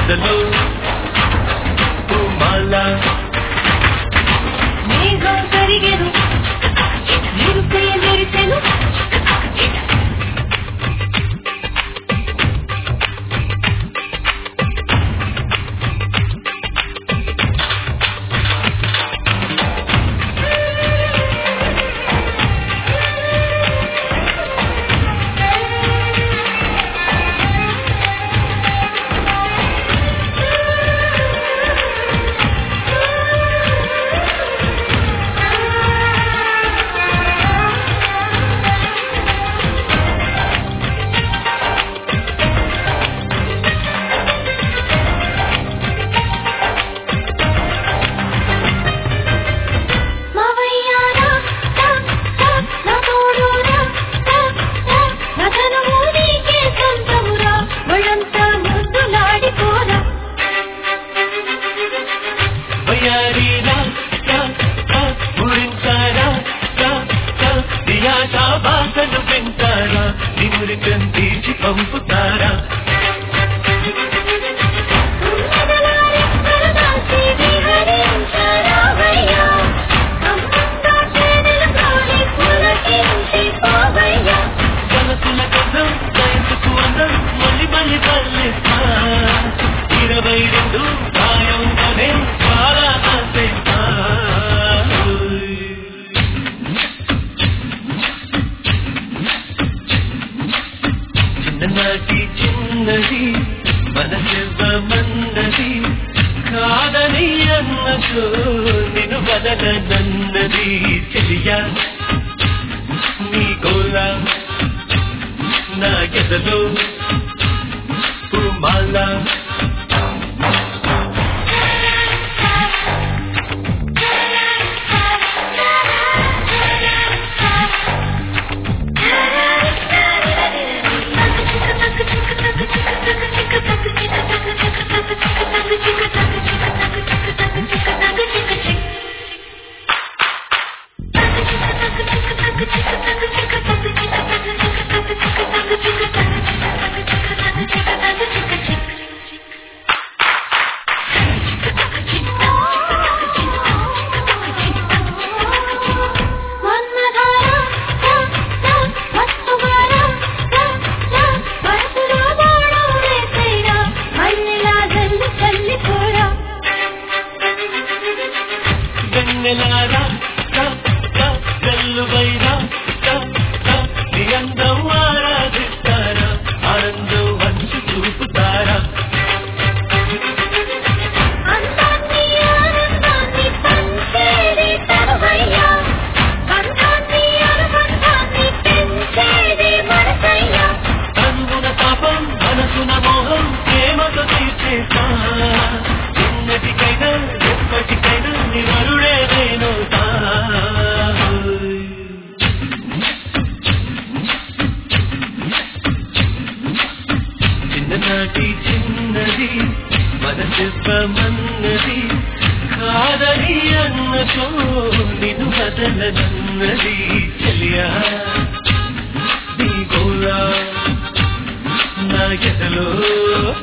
ఎదలో పూమాల మేఘం కరిగెను నిరుపయ మెరిసెను మావయ్యారా తా తా నా తోడురా తా తా నా ధనము నీకే సొంతమురా ఒళ్ళంతా ముద్దులాడిపోరా వయారీరా కా కా మురించారా కా కా దియాశా బాసను పెంచారా నిమురికం తీర్చి పంపుతారా ఉన్నదలారెక్కల దాచి విహరించరావయ్యా అమ్మంతా చేనెల కాలి పులకించి పోవయ్యా మనసుల కథం వయసుకు అందం మళ్ళీ మళ్ళీ పల్లెస్తా ఇరవై రెండు గాయం అనే చాలా ఆశిస్తా చిన్ననాటి చిన్నది మనసివ్వమన్నది కాదని అన్నదో నిన్ను బదలనన్నది చెలియా నీ గోలా నా ఎదలో పూమాల మన్మధారా తా తా మత్తుగారా తా తా మనసులో బాణం వేసేరా మల్లెలా జల్లి చల్లిపోరా వెన్నెలారా కా కా కల్లువైరా కా కా నీ అందం ఆరాధిస్తారా ఆనందం వంచి చూపుతారా అందాన్ని ఆనందాన్ని పంచేది తనువయ్యా బంధాన్ని అనుబంధాన్ని పెంచేది మనసయ్యా కన్నున పాపం మనసున మోహం ప్రేమతో తీర్చేసా ఎన్నటికైనా ఎప్పటికైనా నివరుడే నేనవుతా చిన్ననాటి చిన్నది మనసివ్వమన్నది కాదని అన్నతో నిన్ను బదలనన్నది చెలియా నీ గోరా నా ఎదలో